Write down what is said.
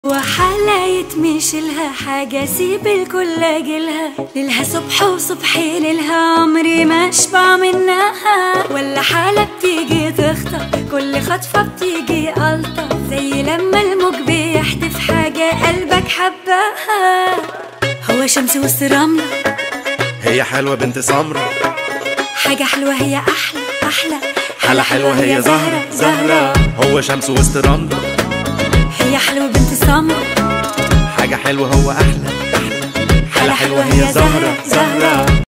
وحالة يتمشي لها حاجة سيب الكل اجلها ليلها صبح وصبحي ليلها عمري ما اشبع منها ولا حالة بتيجي تخطف كل خطفة بتيجي ألطف زي لما الموج بيحدف حاجة قلبك حبها هو شمس وسط رملة هي حلوة بنت سمرة حاجة حلوة هي أحلى أحلى حالة حلوة هي زهرة زهرة هو شمس وسط رملة هي حلوة بنت سمرة حاجة حلوة هو أحلى أحلى حالة حلوة هي زهرة زهرة